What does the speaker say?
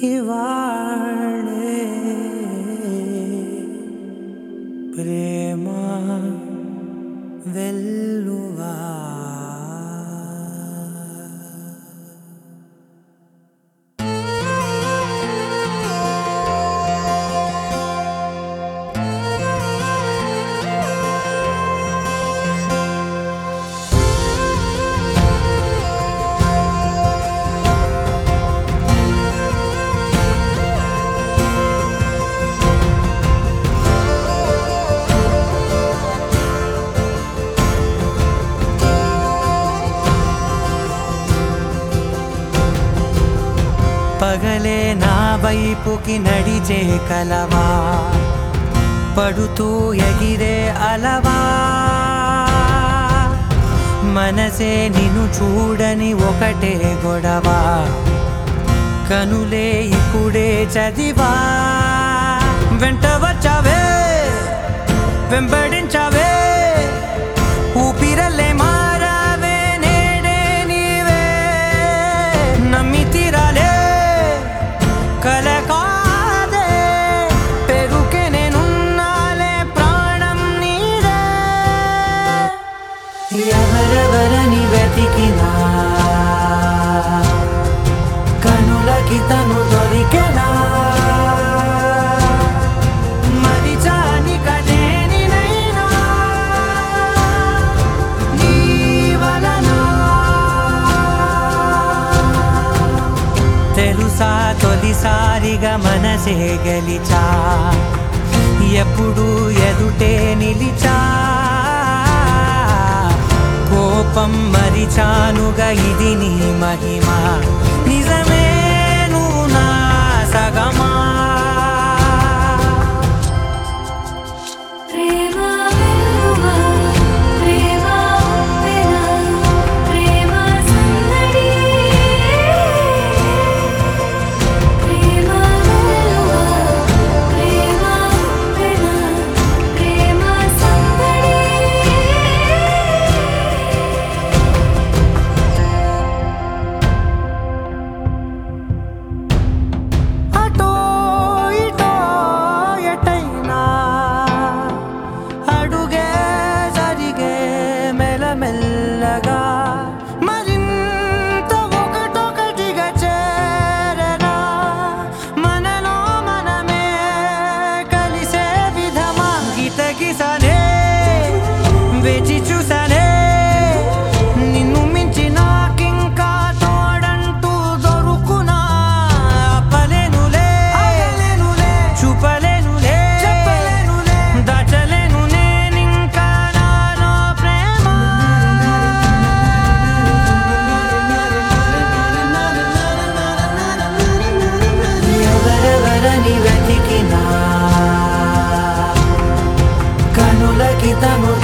ఇవాళే ప్రేమ వెల్లువా పగలే నా వైపుకి నడిచే కలవా పడుతూ ఎగిరే అలవా మనసే నిన్ను చూడని ఒకటే గొడవ కనులే ఇప్పుడే చదివా వెంట వచ్చావే వెంబడించావే ఊపిరల్లే మారావే నేడే నీవే నమ్మి తీరాలే కల కాదే పెరుకే నేనున్నాలే ప్రాణం నీదే ఎవరెవరని వెతికినా కనులకి తను దొరికెనా మరిచాని కదేనినైనా నీ వలన తెలుసా తొలిసారిగా మనసే గెలిచా ఎప్పుడు ఎదుటే నిలిచా కోపం మరిచానుగా ఇది నీ మహిమ నిజమే నువ్వు నా సగమా ప్రేమ వెలువా ప్రేమ ఉప్పెన ప్రేమ సందడి ప్రేమ వెలువా ప్రేమ ఉప్పెన ప్రేమ సందడి అటో ఇటో ఎటైనా అడుగే జరిగే మెల్లమెల్లగా మరింత ఒకటొకటిగా చేరనా మనలో మనమే కలిసే విధమా గితగిసనే వేచి చూసానే నిన్ను మించి నాకింకా తోడంటూ దొరుకునా ఆపలేనులే చూపలేనులే దాచలేను నేనింకా నాలో ప్రేమ ఎవరెవరని వెతికినా కనులకి తను